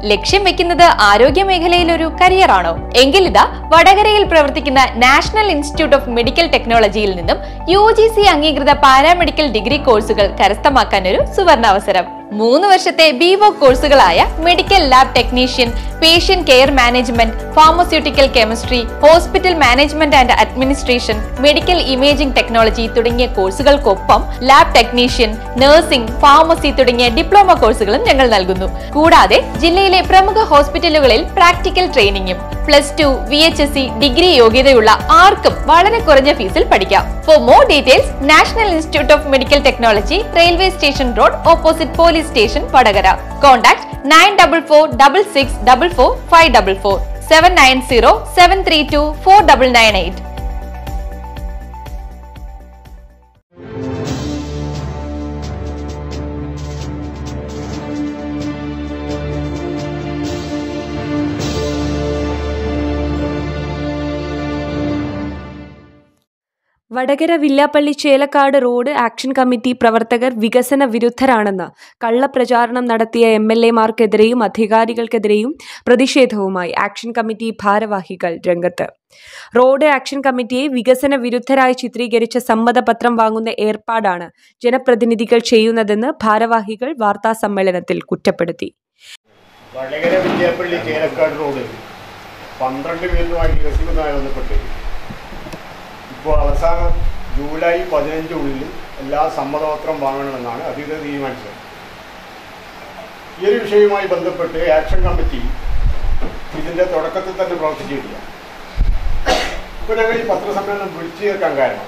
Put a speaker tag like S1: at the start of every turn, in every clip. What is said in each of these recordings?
S1: ലക്ഷ്യം വെക്കുന്നത് ആരോഗ്യ മേഖലയിൽ ഒരു കരിയറാണോ എങ്കിലിതാ വടകരയിൽ പ്രവർത്തിക്കുന്ന നാഷണൽ ഇൻസ്റ്റിറ്റ്യൂട്ട് ഓഫ് മെഡിക്കൽ ടെക്നോളജിയിൽ നിന്നും യു ജി സി അംഗീകൃത പാരാമെഡിക്കൽ ഡിഗ്രി കോഴ്സുകൾ കരസ്ഥമാക്കാൻ ഒരു സുവർണാവസരം മൂന്ന് വർഷത്തെ ബിവോ കോഴ്സുകളായ medical lab technician patient care management pharmaceutical chemistry hospital management and administration medical imaging technology തുടങ്ങിയ കോഴ്സുകൾക്കൊപ്പം ലാബ് ടെക്നീഷ്യൻ നഴ്സിംഗ് ഫാർമസി തുടങ്ങിയ ഡിപ്ലോമ കോഴ്സുകളും ഞങ്ങൾ നൽകുന്നു കൂടാതെ ജില്ലയിലെ പ്രമുഖ ഹോസ്പിറ്റലുകളിൽ പ്രാക്ടിക്കൽ ട്രെയിനിങ്ങും plus two V H S C degree യോഗ്യതയുള്ള ആർക്കും വളരെ കുറഞ്ഞ ഫീസിൽ പഠിക്കാം for more details national institute of medical technology railway station road opposite police station Vadakara contact nine double four double six double four five double four seven nine zero seven three two four double nine eight
S2: Vadakara Villappally Chelakkad road action committee പ്രവർത്തകർ വികസന വിരുദ്ധരാണെന്ന് കള്ളപ്രചാരണം നടത്തിയ M L എമാർക്കെതിരെയും അധികാരികൾക്കെതിരെയും പ്രതിഷേധവുമായി action committee ഭാരവാഹികൾ രംഗത്ത് road action കമ്മിറ്റിയെ വികസന വിരുദ്ധരായി ചിത്രീകരിച്ച സമ്മതപത്രം വാങ്ങുന്ന ഏർപ്പാടാണ് ജനപ്രതിനിധികൾ ചെയ്യുന്നതെന്ന് ഭാരവാഹികൾ വാർത്താസമ്മേളനത്തിൽ കുറ്റപ്പെടുത്തി
S3: വടകര വിദ്യാപ്പള്ളി ചേലക്കാട് റോഡ് പന്ത്രണ്ട് മീറ്ററുമായി വികസിക്കുന്നതുമായി ബന്ധപ്പെട്ട് ഇപ്പോൾ അവസാനം ജൂലൈ പതിനഞ്ചുള്ളിൽ എല്ലാ സമ്മതപത്രം വാങ്ങണമെന്നാണ് അധികൃതർ തീരുമാനിച്ചത് ഈ ഒരു വിഷയവുമായി ബന്ധപ്പെട്ട് ആക്ഷൻ കമ്മിറ്റി ഇതിൻ്റെ തുടക്കത്തിൽ തന്നെ പ്രവർത്തിച്ചിട്ടില്ല ഇപ്പോൾ ഞങ്ങൾ ഈ പത്രസമ്മേളനം വിളിച്ചു ചേർക്കാൻ കാരണം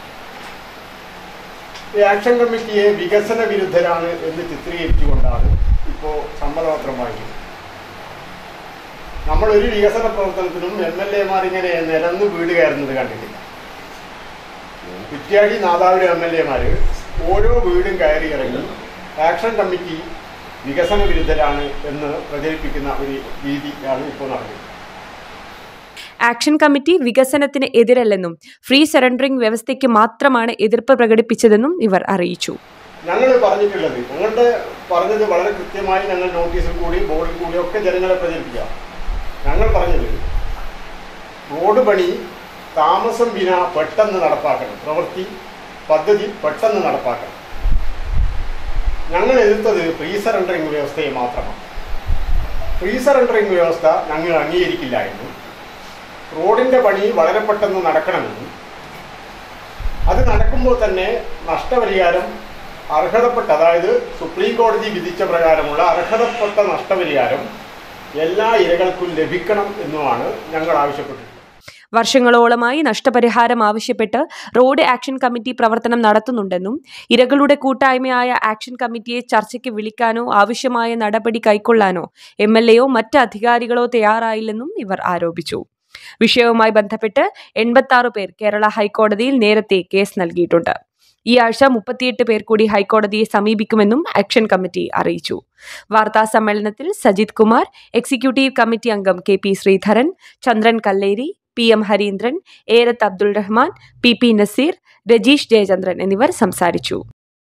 S3: ഈ ആക്ഷൻ കമ്മിറ്റിയെ വികസന വിരുദ്ധരാണ് എന്ന് ചിത്രീകരിച്ചുകൊണ്ടാണ് ഇപ്പോൾ സമ്മതപത്രം വാങ്ങിയത് നമ്മൾ ഒരു വികസന പ്രവർത്തനത്തിനും എം എൽ എമാർ ഇങ്ങനെ നിരന്ന് വീട് കയറുന്നത് കണ്ടിട്ടില്ല കുറ്റ്യാടി നാദാപുരം എം എൽ എമാർ ഓരോ വീടും കയറി ഇറങ്ങി ആക്ഷൻ കമ്മിറ്റി വികസന വിരുദ്ധരാണ് എന്ന് പ്രചരിപ്പിക്കുന്ന ഒരു രീതിയാണ് ഇപ്പോൾ നടക്കുന്നത്
S2: ആക്ഷൻ കമ്മിറ്റി വികസനത്തിന് എതിരല്ലെന്നും ഫ്രീ സറണ്ടറിംഗ് വ്യവസ്ഥയ്ക്ക് മാത്രമാണ് എതിർപ്പ് പ്രകടിപ്പിച്ചതെന്നും ഇവർ അറിയിച്ചു
S3: ഞങ്ങൾ പറഞ്ഞിട്ടുള്ളത് ഞങ്ങളുടെ പറഞ്ഞത് വളരെ കൃത്യമായി ഞങ്ങൾ നോട്ടീസിൽ കൂടി ബോർഡിൽ കൂടി ഒക്കെ ജനങ്ങളെ പ്രചരിപ്പിക്കാം ഞങ്ങൾ പറഞ്ഞത് റോഡ് പണി താമസം വിന പെട്ടെന്ന് നടപ്പാക്കണം പ്രവൃത്തി പദ്ധതി പെട്ടെന്ന് നടപ്പാക്കണം ഞങ്ങൾ എതിർത്തത് ഫ്രീ സറണ്ടറിംഗ് വ്യവസ്ഥയെ മാത്രമാണ് ഫ്രീ സറണ്ടറിംഗ് വ്യവസ്ഥ ഞങ്ങൾ അംഗീകരിക്കില്ല എന്നും റോഡിൻ്റെ പണി വളരെ പെട്ടെന്ന് നടക്കണമെന്നും അത് നടക്കുമ്പോൾ തന്നെ നഷ്ടപരിഹാരം അർഹതപ്പെട്ട അതായത് സുപ്രീം കോടതി വിധിച്ച പ്രകാരമുള്ള അർഹതപ്പെട്ട നഷ്ടപരിഹാരം എല്ലാ ഇരകൾക്കും ലഭിക്കണം എന്നുമാണ് ഞങ്ങൾ ആവശ്യപ്പെട്ടിട്ടുള്ളത്
S2: വർഷങ്ങളോളമായി നഷ്ടപരിഹാരം ആവശ്യപ്പെട്ട് റോഡ് ആക്ഷൻ കമ്മിറ്റി പ്രവർത്തനം നടത്തുന്നുണ്ടെന്നും ഇരകളുടെ കൂട്ടായ്മയായ ആക്ഷൻ കമ്മിറ്റിയെ ചർച്ചയ്ക്ക് വിളിക്കാനോ ആവശ്യമായ നടപടി കൈക്കൊള്ളാനോ എം എൽ എയോ മറ്റ് അധികാരികളോ തയ്യാറായില്ലെന്നും ഇവർ ആരോപിച്ചു വിഷയവുമായി ബന്ധപ്പെട്ട് എൺപത്തി ആറ് പേർ കേരള ഹൈക്കോടതിയിൽ നേരത്തെ കേസ് നൽകിയിട്ടുണ്ട് ഈ ആഴ്ച മുപ്പത്തിയെട്ട് പേർ കൂടി ഹൈക്കോടതിയെ സമീപിക്കുമെന്നും ആക്ഷൻ കമ്മിറ്റി അറിയിച്ചു വാർത്താ സമ്മേളനത്തിൽ സജിത് കുമാർ എക്സിക്യൂട്ടീവ് കമ്മിറ്റി അംഗം K P Sreedharan Chandran Kalleri P M Harindran Erath Abdul Rahman P P Naseer Rajeesh Jayachandran എന്നിവർ സംസാരിച്ചു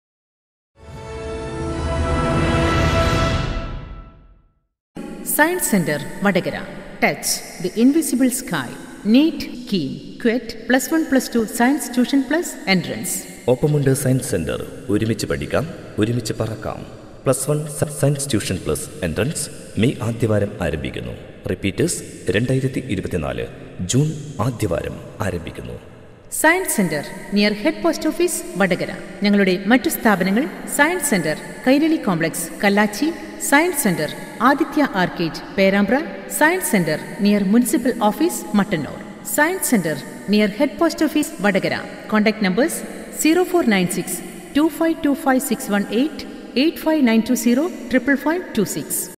S4: science centre Vadakara touch the invisible sky NEET KEAM CUET plus one plus two science tuition plus entrance
S5: ഒപ്പമുണ്ട് സയൻസ് സെന്റർ ഒരുമിച്ച് പഠിക്കാം ഒരുമിച്ച് പറക്കാം plus one science tuition plus entrance May ആദ്യവാരം ആരംഭിക്കുന്നു repeaters രണ്ടായിരത്തി ഇരുപത്തിനാല് ജൂൺ ആദ്യവാരം ആരംഭിക്കുന്നു
S4: science centre near head post office Vadakara ഞങ്ങളുടെ മറ്റു സ്ഥാപനങ്ങൾ science centre Kairali complex Kallachi science centre Aditya arcade Perambra science centre near municipal office Mattannur science centre near head post office Vadakara contact numbers zero four nine six two five two five six one eight eight five nine two zero triple five two six